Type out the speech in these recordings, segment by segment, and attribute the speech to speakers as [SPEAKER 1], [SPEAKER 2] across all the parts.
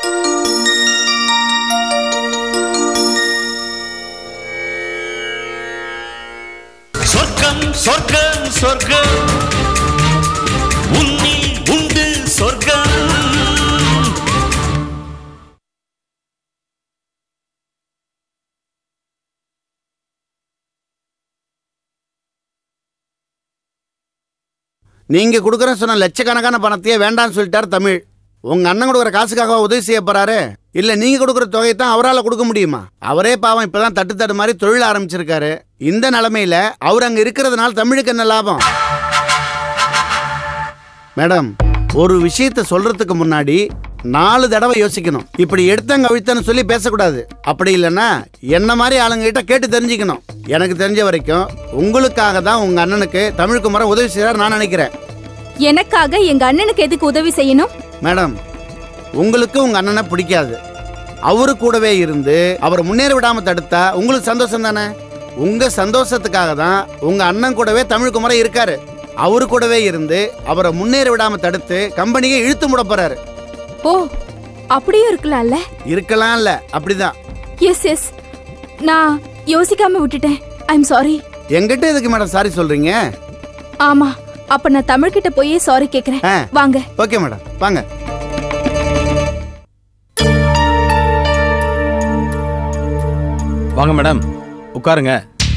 [SPEAKER 1] சொர்க்கம் சொர்க்கம் சொர்க்கம் உன்னில் உண்டு சொர்க்கம்
[SPEAKER 2] நீங்க கொடுக்குற சொன்ன லட்சக்கணக்கான பணத்தையே வேண்டாம்னு சொல்லிட்டார் தமிழ் உங்க அண்ணன் கொடுக்குற காசுக்காக உதவி செய்ய போறாரு இல்ல நீங்க கொடுக்குற தொகையை தான் அவரால் கொடுக்க முடியுமா அவரே பாவம் இப்பதான் தட்டு தட்டு மாதிரி தொழில் ஆரம்பிச்சிருக்காரு இந்த நிலைமையில அவர் அங்க இருக்கிறதுனால தமிழுக்கு என்ன லாபம் மேடம் ஒரு விஷயத்த சொல்றதுக்கு முன்னாடி நாலு தடவை யோசிக்கணும் இப்படி எடுத்தங்க அவிழ்த்தன்னு சொல்லி பேசக்கூடாது அப்படி இல்லைன்னா என்ன மாதிரி ஆளுங்க கிட்ட கேட்டு தெரிஞ்சுக்கணும் எனக்கு தெரிஞ்ச வரைக்கும் உங்களுக்காக தான் உங்க அண்ணனுக்கு தமிழ்குமரன் உதவி செய்யறாரு நான் நினைக்கிறேன்
[SPEAKER 3] எனக்காக எங்க அண்ணனுக்கு எதுக்கு உதவி செய்யணும்
[SPEAKER 2] மேடம் உங்களுக்கு உங்க அண்ணனை பிடிக்காது அவரு கூடவே இருந்து அவரை முன்னேற விடாம தடுத்தா உங்களுக்கு சந்தோஷம் தானே உங்க சந்தோஷத்துக்காக தான் உங்க அண்ணன் கூடவே தமிழ்குமரன் இருக்காரு அவரு கூடவே இருந்து அவரை முன்னேற விடாம தடுத்து கம்பெனியை இழுத்து முட போறாரு
[SPEAKER 3] ஓ அப்படியும் இருக்கலாம்ல
[SPEAKER 2] இருக்கலாம் இல்ல அப்படிதான்
[SPEAKER 3] எஸ் எஸ் நான் யோசிக்காம விட்டுட்டேன் ஐம் சாரி
[SPEAKER 2] எங்கிட்ட எதுக்கு மேடம் சாரி சொல்றீங்க
[SPEAKER 3] ஆமா அப்ப நான் தமிழ்கிட்ட போய் சாரி கேக்குறேன்
[SPEAKER 2] ஆ.
[SPEAKER 3] வாங்க
[SPEAKER 2] ஓகே மேடம் வாங்க
[SPEAKER 4] வாங்க மேடம் உட்காருங்க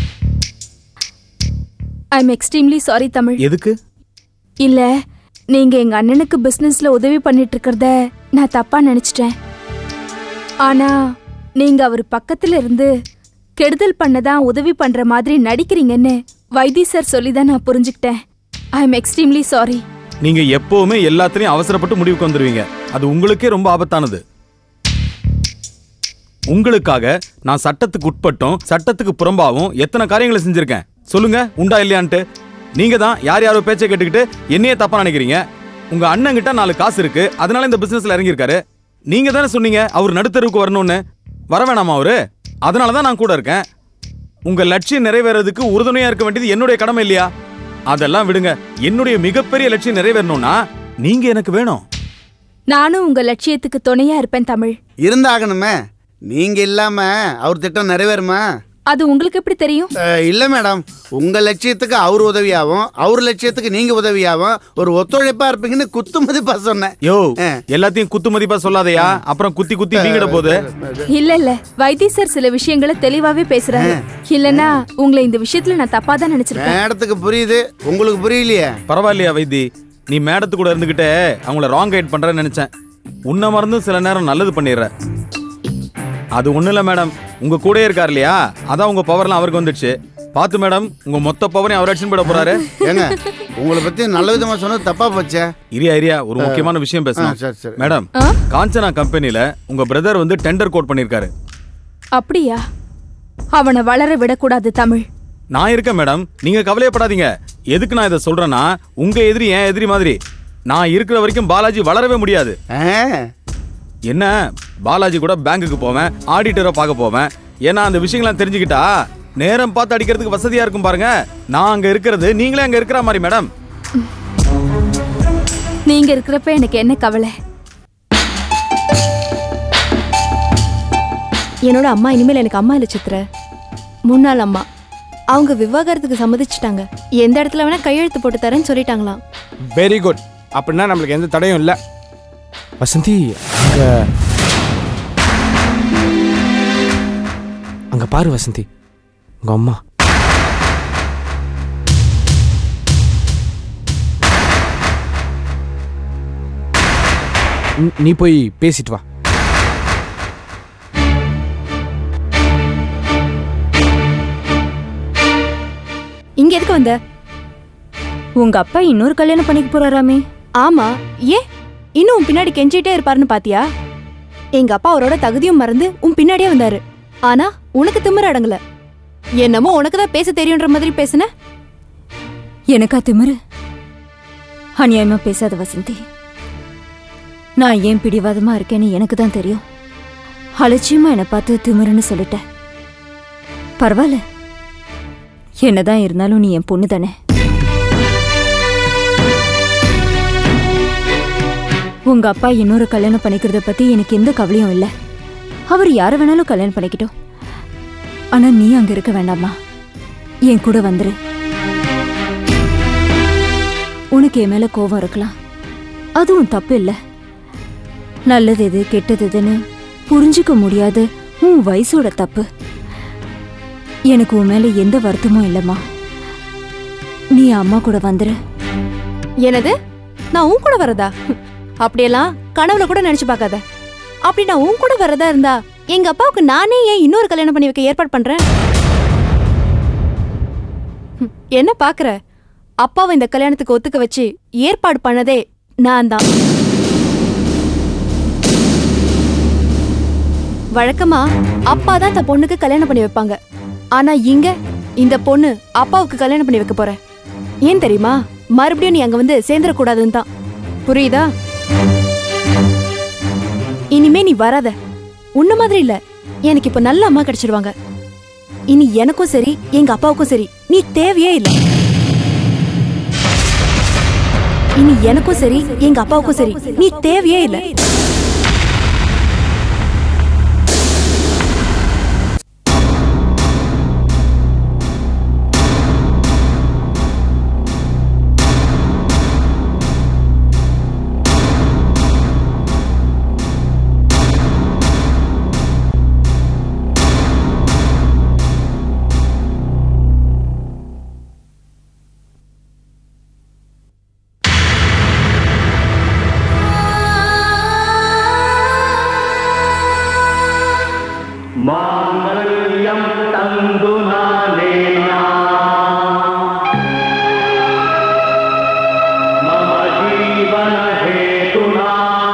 [SPEAKER 3] ஐம் எக்ஸ்ட்ரீம்லி சாரி தமிழ்
[SPEAKER 4] எதுக்கு
[SPEAKER 3] இல்ல நீங்க எங்க அண்ணனுக்கு பிசினஸ்ல உதவி பண்ணிட்டு இருக்கிறத நான் தப்பா நினைச்சிட்டேன் ஆனா நீங்க அவர் பக்கத்துல இருந்து கெடுதல் பண்ணதான் உதவி பண்ற மாதிரி நடிக்கிறீங்கன்னு வைத்தி சார் சொல்லி தான் நான் புரிஞ்சுக்கிட்டேன் ஐ எம் எக்ஸ்ட்ரீம்லி சாரி
[SPEAKER 4] நீங்க எப்பவுமே எல்லாத்துலயும் அவசரப்பட்டு முடிவுக்கு வந்துருவீங்க அது உங்களுக்கே ரொம்ப ஆபத்தானது உங்களுக்காக நான் சட்டத்துக்கு உட்பட்டும் சட்டத்துக்கு புறம்பாவும் எத்தனை காரியங்களை செஞ்சிருக்கேன் சொல்லுங்க உண்டா இல்லையான்ட்டு நீங்க தான் யார் யாரோ பேச்சை கேட்டுக்கிட்டு என்னையே தப்பா நினைக்கிறீங்க உங்க அண்ணன் கிட்ட நாலு காசு இருக்கு அதனால இந்த பிசினஸ்ல இறங்கியிருக்காரு நீங்க தானே சொன்னீங்க அவர் நடுத்தருவுக்கு வரணும்னு வர வேணாமா அவரு அதனால தான் நான் கூட இருக்கேன் உங்க லட்சியம் நிறைவேறதுக்கு உறுதுணையா இருக்க வேண்டியது என்னுடைய கடமை இல்லையா அதெல்லாம் விடுங்க என்னுடைய மிகப்பெரிய லட்சியம் நிறைவேறணும்னா நீங்க எனக்கு வேணும்
[SPEAKER 3] நானும் உங்க லட்சியத்துக்கு துணையா இருப்பேன் தமிழ்
[SPEAKER 2] இருந்தாகணுமே நீங்க இல்லாம அவர் திட்டம் நிறைவேறுமா
[SPEAKER 3] அது உங்களுக்கு எப்படி தெரியும்
[SPEAKER 2] அஹ், இல்ல மேடம் உங்க லட்சியத்துக்கு அவர் உதவியாவும் அவர் லட்சியத்துக்கு நீங்க உதவியாவும் ஒரு ஒத்துழைப்பா இருப்பீங்கன்னு குத்து மதிப்பா சொன்னேன்
[SPEAKER 4] யோ
[SPEAKER 2] ஆ.
[SPEAKER 4] எல்லாத்தையும் குத்து மதிப்பா சொல்லாதயா அப்புறம் குத்தி குத்தி வீங்கிட போகுது
[SPEAKER 3] இல்ல இல்ல வைத்தி சார் சில விஷயங்களை தெளிவாவே பேசுறாரு இல்லனா உங்களை இந்த விஷயத்துல நான் தப்பா தான் நினைச்சிருக்கேன்
[SPEAKER 2] மேடத்துக்கு புரியுது உங்களுக்கு புரியலையே
[SPEAKER 4] பரவாயில்லையா வைத்தி நீ மேடத்து கூட இருந்துகிட்டே அவங்கள ராங் கைட் பண்றேன்னு நினைச்சேன் உன்னை மறந்து சில நேரம் நல்லது பண்ணிடுற அது ஒண்ணும் இல்ல மேடம் உங்க கூடயே இருக்கார் இல்லையா அதான் உங்க பவர்லாம் அவருக்கு வந்துடுச்சு பாத்து மேடம் உங்க மொத்த பவரையும் அவர் அடிச்சுன்னு போயிட போறாரு
[SPEAKER 2] ஏங்க உங்களை பத்தி நல்ல விதமா சொன்னது தப்பா போச்சே
[SPEAKER 4] இரியா இரியா ஒரு முக்கியமான விஷயம்
[SPEAKER 2] ஆ,
[SPEAKER 4] பேசணும்
[SPEAKER 2] சரி சரி
[SPEAKER 4] மேடம்
[SPEAKER 3] ஆ?
[SPEAKER 4] காஞ்சனா கம்பெனில உங்க பிரதர் வந்து டெண்டர் கோட் பண்ணிருக்காரு
[SPEAKER 3] அப்படியா அவனை வளர விடக்கூடாது தமிழ்
[SPEAKER 4] நான் இருக்கேன் மேடம் நீங்க கவலையப்படாதீங்க எதுக்கு நான் இதை சொல்றேன்னா உங்க எதிரி என் எதிரி மாதிரி நான் இருக்கிற வரைக்கும் பாலாஜி வளரவே முடியாது
[SPEAKER 2] ஆ,
[SPEAKER 4] என்ன பாலாஜி கூட பேங்குக்கு போவேன் ஆடிட்டரை பார்க்க போவேன் ஏன்னா அந்த விஷயங்கள்லாம் தெரிஞ்சுக்கிட்டா நேரம் பார்த்து அடிக்கிறதுக்கு வசதியா இருக்கும் பாருங்க நான் அங்க இருக்கிறது நீங்களே அங்க இருக்கிற மாதிரி மேடம்
[SPEAKER 3] நீங்க இருக்கிறப்ப எனக்கு என்ன கவலை
[SPEAKER 5] என்னோட அம்மா இனிமேல் எனக்கு அம்மா இல்லை சித்திர முன்னாள் அம்மா அவங்க விவாகரத்துக்கு சம்மதிச்சிட்டாங்க எந்த இடத்துல வேணா கையெழுத்து போட்டு தரேன்னு சொல்லிட்டாங்களாம்
[SPEAKER 6] வெரி குட் அப்படின்னா நம்மளுக்கு எந்த தடையும் இல்லை வசந்தி அங்க அங்க பாரு வசந்தி உங்க அம்மா நீ- நீ போய் பேசிட்டு வா
[SPEAKER 5] இங்க எதுக்கு வந்த
[SPEAKER 7] உங்க அப்பா இன்னொரு கல்யாணம் பண்ணிக்க போறாராமே
[SPEAKER 5] ஆமா ஏன் இன்னும் உன் பின்னாடி கெஞ்சிட்டே இருப்பாருன்னு பாத்தியா எங்க அப்பா அவரோட தகுதியும் மறந்து உன் பின்னாடியே வந்தாரு ஆனா உனக்கு திமிர அடங்கல என்னமோ உனக்கு தான் பேச தெரியுன்ற மாதிரி பேசுன
[SPEAKER 7] எனக்கா திமிரு அநியாயமா பேசாத வசந்தி நான் ஏன் பிடிவாதமா இருக்கேன்னு எனக்கு தான் தெரியும் அலட்சியமா என்னை பார்த்து திமிருன்னு சொல்லிட்டேன் பரவாயில்ல என்னதான் இருந்தாலும் நீ என் பொண்ணு தானே உங்க அப்பா இன்னொரு கல்யாணம் பண்ணிக்கிறத பத்தி எனக்கு எந்த கவலையும் இல்ல அவர் யார வேணாலும் கல்யாணம் பண்ணிக்கிட்டோம் ஆனா நீ அங்க இருக்க வேண்டாமா என் கூட வந்துரு உனக்கு என் மேல கோபம் இருக்கலாம் அதுவும் தப்பு இல்ல நல்லது எது கெட்டது எதுன்னு புரிஞ்சுக்க முடியாது உன் வயசோட தப்பு எனக்கு உன் மேல எந்த வருத்தமும் இல்லம்மா நீ அம்மா கூட வந்துரு
[SPEAKER 5] எனது நான் உன் கூட வரதா அப்படியெல்லாம் கனவுல கூட நினைச்சு பார்க்காத அப்படி நான் உன் கூட வரதா இருந்தா எங்க அப்பாவுக்கு நானே ஏன் இன்னொரு கல்யாணம் பண்ணி வைக்க ஏற்பாடு பண்றேன் ஹம், என்ன பாக்குற அப்பாவை இந்த கல்யாணத்துக்கு ஒத்துக்க வச்சு ஏற்பாடு பண்ணதே நான் தான் வழக்கமா அப்பா தான் தன் பொண்ணுக்கு கல்யாணம் பண்ணி வைப்பாங்க ஆனா இங்க இந்த பொண்ணு அப்பாவுக்கு கல்யாணம் பண்ணி வைக்க போற ஏன் தெரியுமா மறுபடியும் நீ அங்க வந்து சேர்ந்துடக்கூடாதுன்னு தான் புரியுதா இனிமே நீ வராத உன்ன மாதிரி இல்ல எனக்கு இப்ப நல்ல அம்மா கிடைச்சிருவாங்க இனி எனக்கும் சரி எங்க அப்பாவுக்கும் சரி நீ தேவையே இல்ல இனி எனக்கும் சரி எங்க அப்பாவுக்கும் சரி நீ தேவையே இல்ல
[SPEAKER 1] माङ्गल्यं तन्दुना नेना मम जीवनहेतुना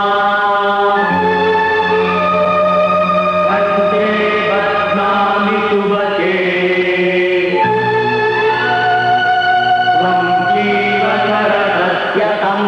[SPEAKER 1] कण्ठे बध्नामि शुभके त्वं जीवशरदस्य तम्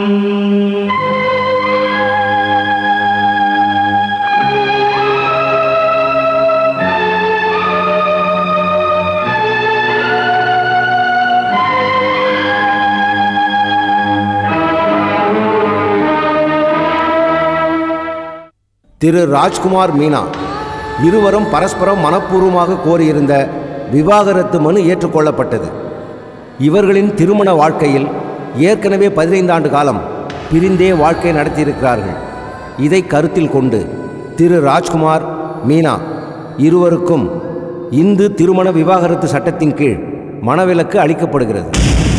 [SPEAKER 8] திரு ராஜ்குமார் மீனா இருவரும் பரஸ்பரம் மனப்பூர்வமாக கோரியிருந்த விவாகரத்து மனு ஏற்றுக்கொள்ளப்பட்டது இவர்களின் திருமண வாழ்க்கையில் ஏற்கனவே பதினைந்து ஆண்டு காலம் பிரிந்தே வாழ்க்கை நடத்தியிருக்கிறார்கள் இதை கருத்தில் கொண்டு திரு ராஜ்குமார் மீனா இருவருக்கும் இந்து திருமண விவாகரத்து சட்டத்தின் கீழ் மனவிலக்கு அளிக்கப்படுகிறது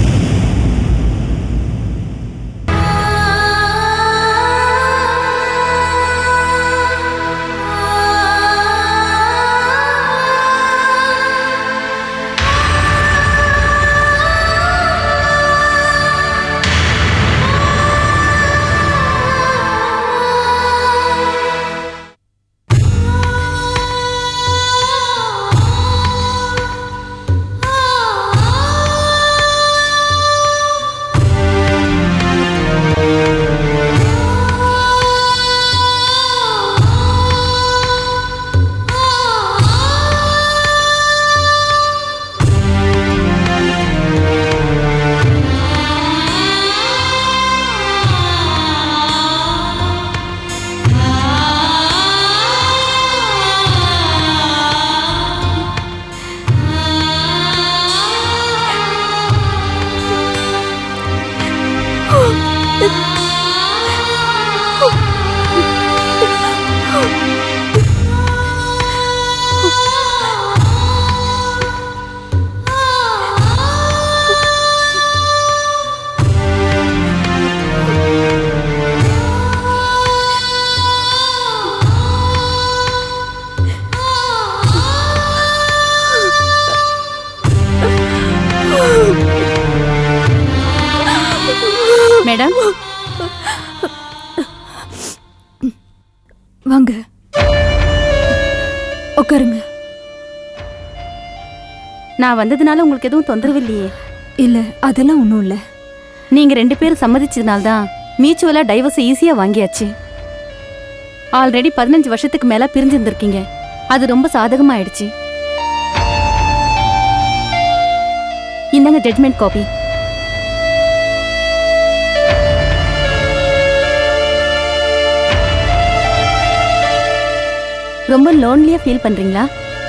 [SPEAKER 7] மேடம்
[SPEAKER 3] வாங்க உட்காருங்க
[SPEAKER 7] நான் வந்ததுனால உங்களுக்கு எதுவும் தொந்தரவு இல்லையே
[SPEAKER 3] இல்ல அதெல்லாம் ஒன்றும் இல்லை
[SPEAKER 7] நீங்க ரெண்டு பேரும் சம்மதிச்சதுனால தான் மியூச்சுவலா டைவர்ஸ் ஈஸியா வாங்கியாச்சு ஆல்ரெடி பதினஞ்சு வருஷத்துக்கு மேல பிரிஞ்சிருந்திருக்கீங்க அது ரொம்ப சாதகமாயிடுச்சு இந்தாங்க ஜட்மெண்ட் காப்பி
[SPEAKER 5] ரொம்ப லோன்லியா ஃபீல் பண்றீங்களா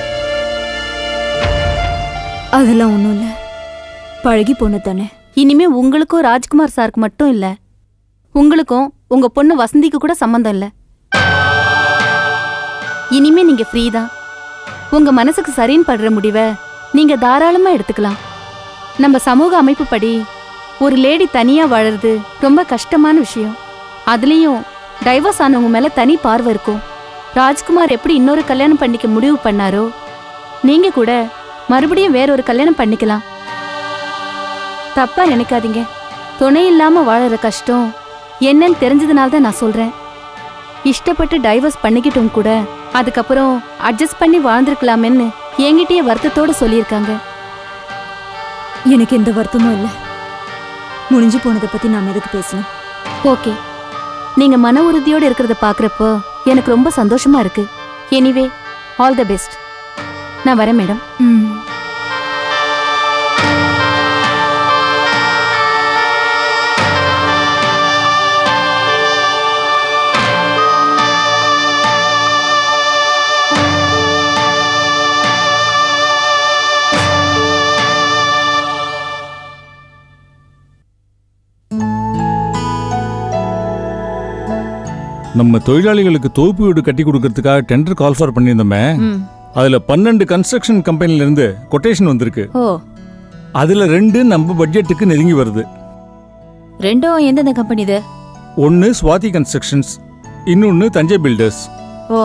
[SPEAKER 7] அதெல்லாம் ஒன்றும் இல்லை பழகி போன தானே
[SPEAKER 5] இனிமே உங்களுக்கும் ராஜ்குமார் சாருக்கு மட்டும் இல்ல உங்களுக்கும் உங்க பொண்ணு வசந்திக்கு கூட சம்மந்தம் இல்ல இனிமே நீங்க ஃப்ரீ தான் உங்க மனசுக்கு சரின்னு படுற முடிவை நீங்க தாராளமா எடுத்துக்கலாம் நம்ம சமூக அமைப்பு படி ஒரு லேடி தனியா வாழறது ரொம்ப கஷ்டமான விஷயம் அதுலயும் டைவர்ஸ் ஆனவங்க மேல தனி பார்வை இருக்கும் ராஜ்குமார் எப்படி இன்னொரு கல்யாணம் பண்ணிக்க முடிவு பண்ணாரோ நீங்க கூட மறுபடியும் வேற ஒரு கல்யாணம் பண்ணிக்கலாம் தப்பா நினைக்காதீங்க துணை இல்லாம வாழற கஷ்டம் என்னன்னு தெரிஞ்சதுனால தான் நான் சொல்றேன் இஷ்டப்பட்டு டைவர்ஸ் பண்ணிக்கிட்டும் கூட அதுக்கப்புறம் அட்ஜஸ்ட் பண்ணி வாழ்ந்திருக்கலாமேன்னு என்கிட்டயே வருத்தத்தோட சொல்லியிருக்காங்க
[SPEAKER 7] எனக்கு எந்த வருத்தமும் இல்லை முடிஞ்சு போனதை பற்றி நாம் எதுக்கு பேசணும்
[SPEAKER 5] ஓகே நீங்க மன உறுதியோட இருக்கிறத பாக்குறப்போ எனக்கு ரொம்ப சந்தோஷமா இருக்கு எனிவே ஆல் த பெஸ்ட் நான் வரேன் மேடம்
[SPEAKER 7] ம்
[SPEAKER 9] நம்ம தொழிலாளிகளுக்கு தொகுப்பு வீடு கட்டி கொடுக்கறதுக்காக டெண்டர் கால் ஃபார் பண்ணியிருந்தோமே
[SPEAKER 5] ம்.
[SPEAKER 9] அதுல பன்னெண்டு கன்ஸ்ட்ரக்ஷன் கம்பெனில இருந்து கொட்டேஷன் வந்திருக்கு
[SPEAKER 5] ஓ
[SPEAKER 9] அதுல ரெண்டு நம்ம பட்ஜெட்டுக்கு நெருங்கி வருது
[SPEAKER 5] ரெண்டும் எந்தெந்த கம்பெனி இது
[SPEAKER 9] ஒன்னு சுவாதி கன்ஸ்ட்ரக்ஷன்ஸ் இன்னொன்னு தஞ்சை பில்டர்ஸ்
[SPEAKER 5] ஓ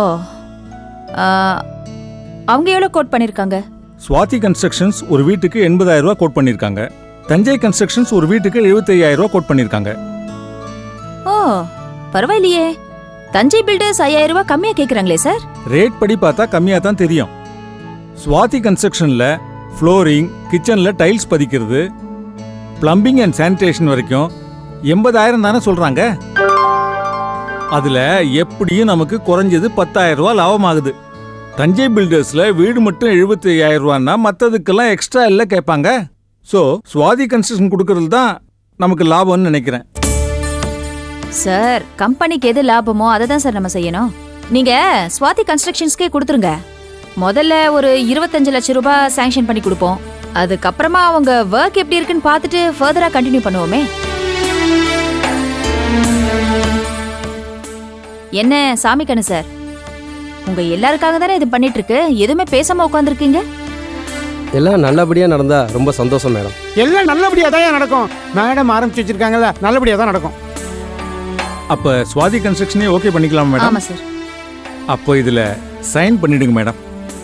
[SPEAKER 5] அவங்க எவ்வளோ கோட் பண்ணிருக்காங்க
[SPEAKER 9] சுவாதி கன்ஸ்ட்ரக்ஷன்ஸ் ஒரு வீட்டுக்கு எண்பதாயிரம் ரூபாய் கோட் பண்ணிருக்காங்க தஞ்சை கன்ஸ்ட்ரக்ஷன்ஸ் ஒரு வீட்டுக்கு 75000 ரூபாய் கோட் பண்ணிருக்காங்க
[SPEAKER 5] ஓ பரவாயில்லையே தஞ்சை பில்டர்ஸ் ஐயாயிரம் ரூபாய் கம்மியா கேக்குறாங்களே சார்
[SPEAKER 9] ரேட் படி பார்த்தா கம்மியா தான் தெரியும் சுவாதி கன்ஸ்ட்ரக்ஷன்ல ஃப்ளோரிங் கிச்சன்ல டைல்ஸ் பதிக்கிறது பிளம்பிங் அண்ட் சானிடேஷன் வரைக்கும் எண்பதாயிரம் தானே சொல்றாங்க அதுல எப்படியும் நமக்கு குறைஞ்சது பத்தாயிரம் ரூபாய் லாபம் ஆகுது தஞ்சை பில்டர்ஸ்ல வீடு மட்டும் எழுபத்தி ஐயாயிரம் ரூபான்னா மற்றதுக்கெல்லாம் எக்ஸ்ட்ரா இல்லை கேட்பாங்க ஸோ சுவாதி கன்ஸ்ட்ரக்ஷன் கொடுக்கறது தான் நமக்கு லாபம்னு நினைக்கிறேன்
[SPEAKER 10] சார் கம்பெனிக்கு எது லாபமோ அதை தான் சார் நம்ம செய்யணும் நீங்க ஸ்வாதி கன்ஸ்ட்ரக்ஷன்ஸ்க்கே கொடுத்துருங்க முதல்ல ஒரு இருபத்தஞ்சு லட்சம் ரூபாய் சாங்ஷன் பண்ணி கொடுப்போம் அதுக்கப்புறமா அவங்க ஒர்க் எப்படி இருக்குன்னு பார்த்துட்டு ஃபர்தரா கண்டினியூ பண்ணுவோமே என்ன சாமி கண்ணு சார் உங்க எல்லாருக்காக தானே இது பண்ணிட்டு இருக்கு எதுவுமே பேசாம உட்காந்துருக்கீங்க
[SPEAKER 11] எல்லாம் நல்லபடியாக நடந்தா ரொம்ப சந்தோஷம் மேடம்
[SPEAKER 6] எல்லாம் நல்லபடியாக தான் நடக்கும் மேடம் ஆரம்பிச்சு வச்சிருக்காங்கல்ல நல்லபடியாக தான் நடக்கும்
[SPEAKER 9] அப்ப சுவாதி கன்ஸ்ட்ரக்ஷனே ஓகே பண்ணிக்கலாம் மேடம்
[SPEAKER 10] ஆமா சார்
[SPEAKER 9] அப்போ இதுல சைன் பண்ணிடுங்க மேடம்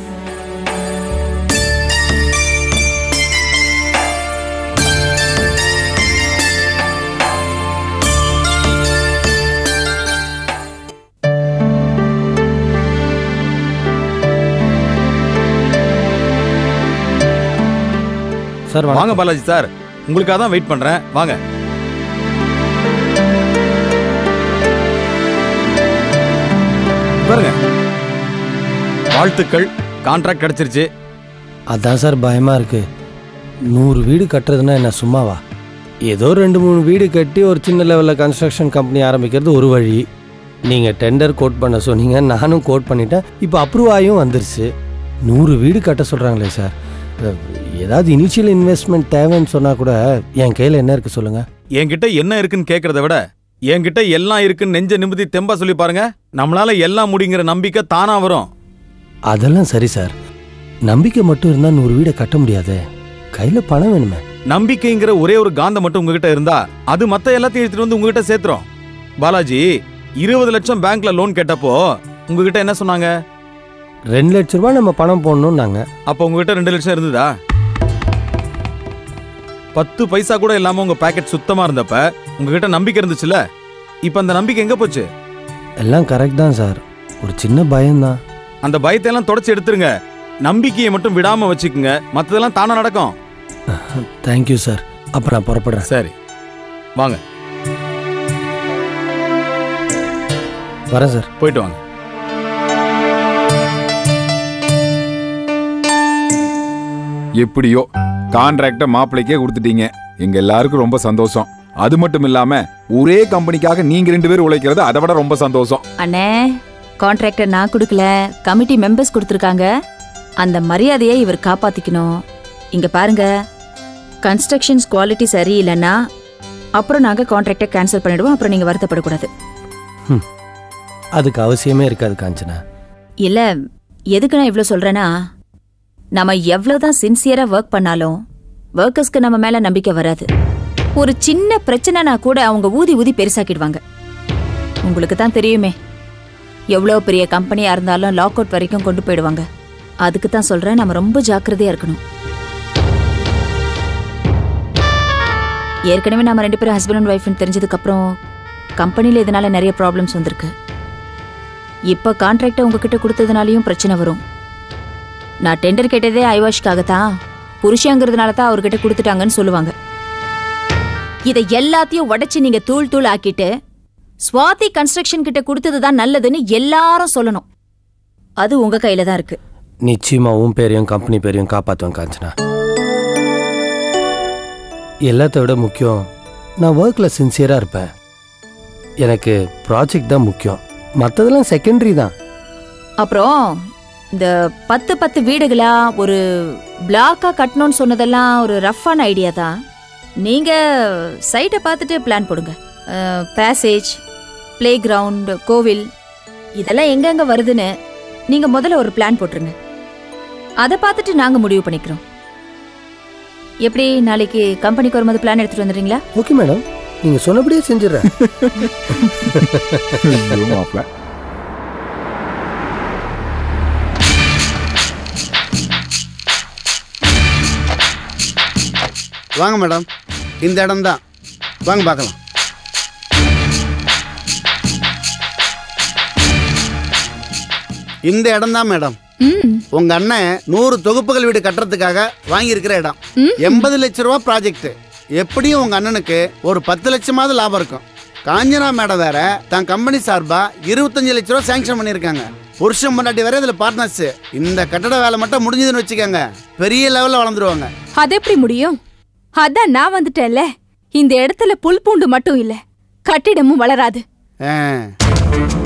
[SPEAKER 11] சார்
[SPEAKER 4] வாங்க பாலாஜி சார் உங்களுக்காக தான் வெயிட் பண்றேன் வாங்க பாருங்க வாழ்த்துக்கள் கான்ட்ராக்ட் கிடைச்சிருச்சு
[SPEAKER 11] அதான் சார் பயமாக இருக்கு நூறு வீடு கட்டுறதுன்னா என்ன சும்மாவா ஏதோ ரெண்டு மூணு வீடு கட்டி ஒரு சின்ன லெவலில் கன்ஸ்ட்ரக்ஷன் கம்பெனி ஆரம்பிக்கிறது ஒரு வழி நீங்கள் டெண்டர் கோட் பண்ண சொன்னீங்க நானும் கோட் பண்ணிட்டேன் இப்போ அப்ரூவ் ஆகியும் வந்துருச்சு நூறு வீடு கட்ட சொல்கிறாங்களே சார் அஹ், ஏதாவது இனிஷியல் இன்வெஸ்ட்மெண்ட் தேவைன்னு சொன்னால் கூட என் கையில் என்ன இருக்குது சொல்லுங்கள்
[SPEAKER 4] என்கிட்ட என்ன இருக்குன்னு கேக்குறத விட என்கிட்ட எல்லாம் இருக்குன்னு நெஞ்ச நிமிதி தெம்பா சொல்லி பாருங்க நம்மளால எல்லாம் முடிங்கிற நம்பிக்கை தானா வரும்
[SPEAKER 11] அதெல்லாம் சரி சார் நம்பிக்கை மட்டும் இருந்தால் நூறு வீடை கட்ட முடியாது கையில் பணம் வேணுமே
[SPEAKER 4] நம்பிக்கைங்கிற ஒரே ஒரு காந்தம் மட்டும் உங்ககிட்ட இருந்தா அது மத்த எல்லாத்தையும் எடுத்துட்டு வந்து உங்ககிட்ட சேர்த்துரும் பாலாஜி இருபது லட்சம் பேங்க்ல லோன் கேட்டப்போ உங்ககிட்ட என்ன சொன்னாங்க
[SPEAKER 11] ரெண்டு லட்ச ரூபாய் நம்ம பணம் போடணும்னாங்க
[SPEAKER 4] அப்ப உங்ககிட்ட ரெண்டு லட்சம் இருந்ததா பத்து பைசா கூட இல்லாம உங்க பாக்கெட் சுத்தமா இருந்தப்ப உங்ககிட்ட நம்பிக்கை இருந்துச்சுல இப்ப அந்த நம்பிக்கை எங்க போச்சு
[SPEAKER 11] எல்லாம் கரெக்ட் தான் சார் ஒரு சின்ன பயம்தான்
[SPEAKER 4] அந்த பயத்தை எல்லாம் தொடச்சு எடுத்துருங்க நம்பிக்கையை மட்டும் விடாம வச்சுக்குங்க மத்ததெல்லாம் தானா நடக்கும்
[SPEAKER 11] தேங்க்யூ சார் அப்போ நான் புறப்படுறேன்
[SPEAKER 4] சரி வாங்க
[SPEAKER 11] வரேன் சார்
[SPEAKER 4] போயிட்டு வாங்க
[SPEAKER 12] எப்படியோ கான்ட்ராக்ட மாப்பிள்ளைக்கே கொடுத்துட்டீங்க எங்க எல்லாருக்கும் ரொம்ப சந்தோஷம் அது மட்டும் இல்லாம ஒரே கம்பெனிக்காக நீங்க ரெண்டு பேரும் உழைக்கிறது அதை விட ரொம்ப சந்தோஷம்
[SPEAKER 10] அண்ணே கான்ட்ராக்டை நான் கொடுக்கல கமிட்டி மெம்பர்ஸ் கொடுத்துருக்காங்க அந்த மரியாதையை இவர் காப்பாத்திக்கணும் இங்க பாருங்க கன்ஸ்ட்ரக்ஷன்ஸ் குவாலிட்டி சரியில்லைன்னா அப்புறம் நாங்கள் கான்ட்ராக்டை கேன்சல் பண்ணிடுவோம் அப்புறம் நீங்கள் வருத்தப்படக்கூடாது
[SPEAKER 11] அதுக்கு அவசியமே இருக்காது காஞ்சனா
[SPEAKER 10] இல்லை எதுக்கு நான் இவ்வளோ சொல்கிறேன்னா நம்ம எவ்வளோதான் சின்சியராக ஒர்க் பண்ணாலும் ஒர்க்கர்ஸ்க்கு நம்ம மேலே நம்பிக்கை வராது ஒரு சின்ன பிரச்சனைனா கூட அவங்க ஊதி ஊதி பெருசாக்கிடுவாங்க உங்களுக்கு தான் தெரியுமே எவ்வளோ பெரிய கம்பெனியாக இருந்தாலும் லாக் அவுட் வரைக்கும் கொண்டு போயிடுவாங்க அதுக்கு தான் சொல்கிறேன் நம்ம ரொம்ப ஜாக்கிரதையாக இருக்கணும் ஏற்கனவே நம்ம ரெண்டு பேரும் ஹஸ்பண்ட் அண்ட் ஒய்ஃப்னு தெரிஞ்சதுக்கப்புறம் கம்பெனியில் இதனால நிறைய ப்ராப்ளம்ஸ் வந்திருக்கு இப்போ கான்ட்ராக்டை உங்ககிட்ட கொடுத்ததுனாலையும் பிரச்சனை வரும் நான் டெண்டர் கேட்டதே ஐவாஷ்காக தான் புருஷங்கிறதுனால தான் அவர்கிட்ட கொடுத்துட்டாங்கன்னு சொல்லுவாங்க இதை எல்லாத்தையும் உடைச்சு நீங்க தூள் தூள் ஆக்கிட்டு ஸ்வாதி கன்ஸ்ட்ரக்ஷன் கிட்ட கொடுத்தது தான் நல்லதுன்னு எல்லாரும் சொல்லணும் அது உங்க கையில தான் இருக்கு
[SPEAKER 11] நிச்சயமா உன் பேரையும் கம்பெனி பேரையும் காப்பாற்றுவேன் காஞ்சனா எல்லாத்த விட முக்கியம் நான் ஒர்க்கில் சின்சியராக இருப்பேன் எனக்கு ப்ராஜெக்ட் தான் முக்கியம் மற்றதெல்லாம் செகண்டரி தான்
[SPEAKER 10] அப்புறம் இந்த பத்து பத்து வீடுகளா ஒரு பிளாக்கா கட்டணும்னு சொன்னதெல்லாம் ஒரு ரஃப்பான ஐடியா தான் நீங்க சைட்டை பார்த்துட்டு பிளான் போடுங்க பேசேஜ் ப்ளே கிரவுண்ட் கோவில் இதெல்லாம் எங்கெங்க வருதுன்னு நீங்க முதல்ல ஒரு பிளான் போட்டுருங்க அதை பார்த்துட்டு நாங்க முடிவு பண்ணிக்கிறோம் எப்படி நாளைக்கு கம்பெனிக்கு வரும்போது பிளான் எடுத்துட்டு வந்துடுறீங்களா
[SPEAKER 11] ஓகே மேடம் நீங்கள் சொன்னபடியே செஞ்சிடறேன்
[SPEAKER 12] ஐயோ, மாப்ள.
[SPEAKER 2] வாங்க மேடம் இந்த இடம் தான் வாங்க பார்க்கலாம் இந்த இடம் தான் மேடம் உங்க அண்ணன் நூறு தொகுப்புகள் வீடு கட்டுறதுக்காக வாங்கியிருக்கிற இடம் எண்பது லட்ச ரூபா ப்ராஜெக்ட் எப்படியும் உங்க அண்ணனுக்கு ஒரு பத்து லட்சமாவது லாபம் இருக்கும் காஞ்சனா மேடம் வேற தன் கம்பெனி சார்பா இருபத்தஞ்சு லட்ச ரூபா சாங்ஷன் பண்ணியிருக்காங்க புருஷன் பொண்டாட்டி வேற இதுல பார்ட்னர்ஸ் இந்த கட்டட வேலை மட்டும் முடிஞ்சதுன்னு வச்சுக்கோங்க பெரிய லெவல்ல வளர்ந்துருவாங்க
[SPEAKER 3] அது எப்படி முடியும் அதான் நான் வந்துட்டேன்ல இந்த இடத்துல புல் பூண்டு மட்டும் இல்ல கட்டிடமும் வளராது
[SPEAKER 2] ஆ.